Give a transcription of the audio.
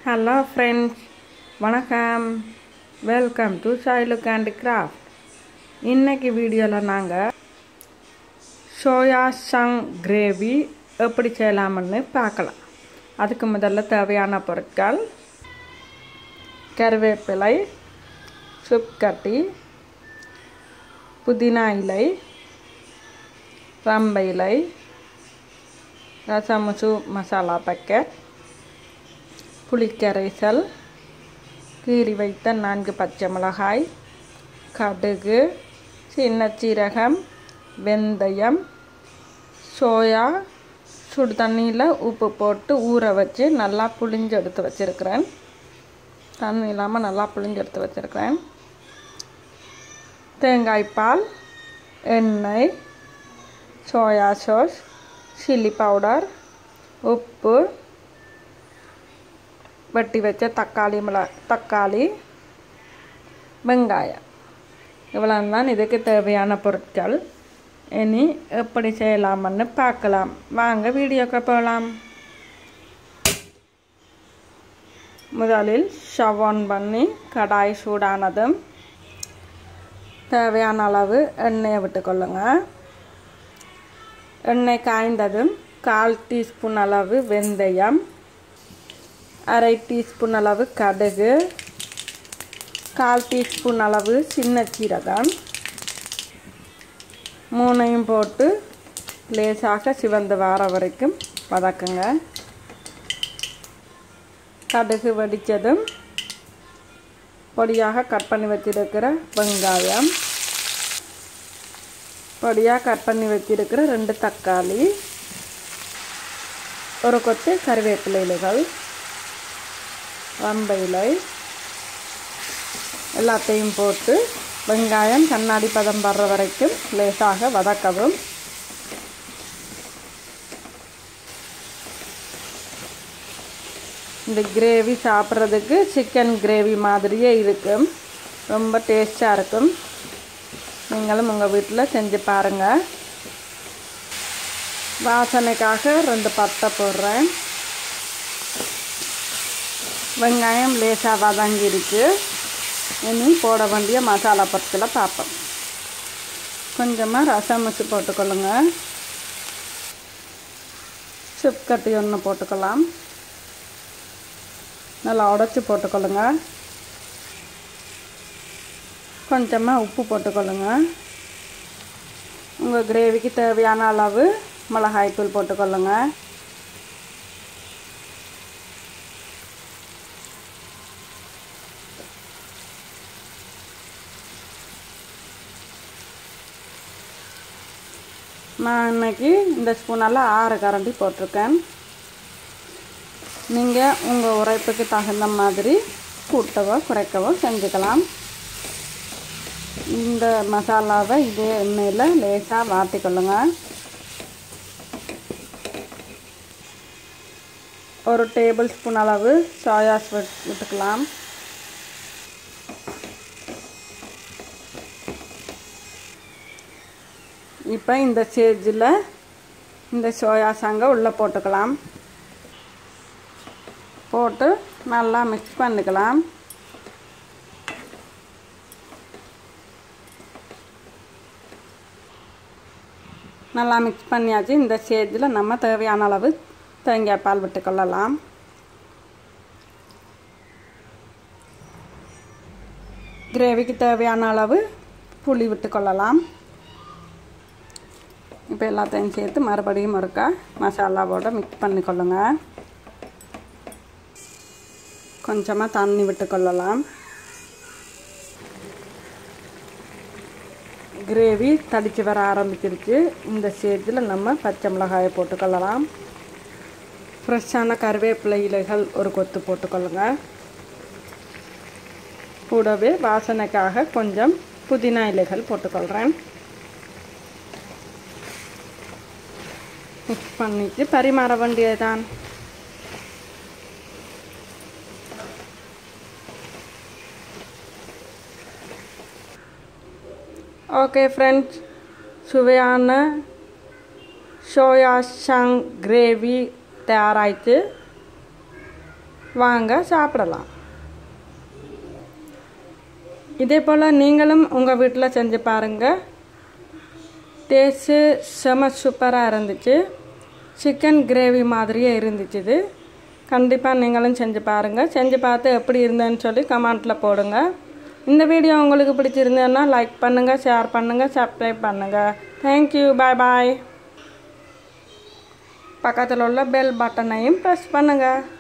hello friends வணக்கம் welcome to சாய்லுக் and craft இன்னைக்கு வீடியோவில் நாங்கள் சோயா சங் கிரேவி எப்படி செய்யலாம்னு பார்க்கலாம் அதுக்கு முதல்ல தேவையான பொருட்கள் கருவேப்பிலை சுப்கட்டி புதினா இலை ரம்ப இலை ரசமுசு மசாலா பேக்கெட் புளிக்கரைசல் கீறி வைத்த நான்கு பச்சை மிளகாய் கடுகு சின்ன சீரகம் வெந்தயம் சோயா சுடு தண்ணியில் உப்பு போட்டு ஊற வச்சு நல்லா புளிஞ்சு எடுத்து வச்சுருக்கிறேன் தண்ணி இல்லாமல் நல்லா புளிஞ்சு எடுத்து வச்சுருக்கிறேன் தேங்காய் பால் எண்ணெய் சோயா சாஸ் சில்லி பவுடர் உப்பு வெட்டி வச்ச தக்காளி மிள தக்காளி வெங்காயம் இவ்வளோ தான் இதுக்கு தேவையான பொருட்கள் இனி எப்படி செய்யலாம்னு பார்க்கலாம் வாங்க வீடியோக்கு போகலாம் முதலில் ஸ்டவ் ஆன் பண்ணி கடாய் சூடானதும் தேவையான அளவு எண்ணெயை விட்டுக்கொள்ளுங்க எண்ணெய் காய்ந்ததும் கால் டீஸ்பூன் அளவு வெந்தயம் அரை டீஸ்பூன் அளவு கடுகு கால் டீஸ்பூன் அளவு சின்ன சீரகம் மூணையும் போட்டு லேசாக சிவந்து வர வரைக்கும் வதக்குங்க கடுகு வெடித்ததும் பொடியாக கட் பண்ணி வச்சிருக்கிற வெங்காயம் பொடியாக கட் பண்ணி வச்சிருக்கிற ரெண்டு தக்காளி ஒரு கொத்து கருவேப்பிலை இலைகள் ரம்ப இலை எல்லாத்தையும் போட்டு வெங்காயம் கண்ணாடி பதம் வர்ற வரைக்கும் லேசாக வதக்கவும் இந்த கிரேவி சாப்பிட்றதுக்கு சிக்கன் கிரேவி மாதிரியே இருக்கும் ரொம்ப டேஸ்டாக இருக்கும் நீங்களும் உங்கள் வீட்டில் செஞ்சு பாருங்கள் வாசனைக்காக ரெண்டு பட்டை போடுறேன் வெங்காயம் லேசாக வதங்கிடுச்சு இனி போட வேண்டிய மசாலா பொருட்களை பார்ப்போம் கொஞ்சமாக ரசம் வச்சு போட்டுக்கொள்ளுங்க சுப்கட்டி ஒன்று போட்டுக்கலாம் நல்லா உடச்சி போட்டுக்கொள்ளுங்க கொஞ்சமாக உப்பு போட்டுக்கொள்ளுங்க உங்கள் கிரேவிக்கு தேவையான அளவு மிளகாய்த்தூள் போட்டுக்கொள்ளுங்க நான் இன்னைக்கு இந்த ஸ்பூனால் ஆறு கரண்டி போட்டிருக்கேன் நீங்கள் உங்கள் உரைப்புக்கு தகுந்த மாதிரி கூட்டவோ குறைக்கவோ செஞ்சுக்கலாம் இந்த மசாலாவை இதே எண்ணெயில் லேசாக வாட்டிக்கொள்ளுங்க ஒரு டேபிள் ஸ்பூன் அளவு சோயாஸ் விட்டுக்கலாம் இப்போ இந்த ஸ்டேஜில் இந்த சோயா சாங்கை உள்ளே போட்டுக்கலாம் போட்டு நல்லா மிக்ஸ் பண்ணிக்கலாம் நல்லா மிக்ஸ் பண்ணியாச்சு இந்த ஸ்டேஜில் நம்ம தேவையான அளவு தேங்காய் பால் விட்டுக்கொள்ளலாம் கிரேவிக்கு தேவையான அளவு புளி விட்டுக்கொள்ளலாம் இப்போ எல்லாத்தையும் சேர்த்து மறுபடியும் ஒருக்கா மசாலாவோட மிக்ஸ் பண்ணிக்கொள்ளுங்க கொஞ்சமாக தண்ணி விட்டுக்கொள்ளலாம் கிரேவி தடித்து வர ஆரம்பிச்சிருச்சு இந்த ஸ்டேஜில் நம்ம பச்சை மிளகாயை போட்டுக்கொள்ளலாம் ஃப்ரெஷ்ஷான கருவேப்பிலை இலைகள் ஒரு கொத்து போட்டுக்கொள்ளுங்க கூடவே வாசனைக்காக கொஞ்சம் புதினா இலைகள் போட்டுக்கொள்கிறேன் மிக்ஸ் பண்ணிட்டு பரிமாற வேண்டியதுதான் ஓகே ஃப்ரெண்ட்ஸ் சுவையான சோயா சங் கிரேவி தயாராயிடுச்சு வாங்க சாப்பிடலாம் இதே போல் நீங்களும் உங்கள் வீட்டில் செஞ்சு பாருங்கள் டேஸ்ட்டு செம சூப்பராக இருந்துச்சு சிக்கன் கிரேவி மாதிரியே இருந்துச்சு இது கண்டிப்பாக நீங்களும் செஞ்சு பாருங்கள் செஞ்சு பார்த்து எப்படி இருந்தேன்னு சொல்லி கமெண்ட்டில் போடுங்க இந்த வீடியோ உங்களுக்கு பிடிச்சிருந்தேன்னா லைக் பண்ணுங்கள் ஷேர் பண்ணுங்கள் சப்ஸ்கிரைப் பண்ணுங்கள் தேங்க்யூ பாய் பாய் பக்கத்தில் உள்ள பெல் பட்டனையும் ப்ரெஸ் பண்ணுங்கள்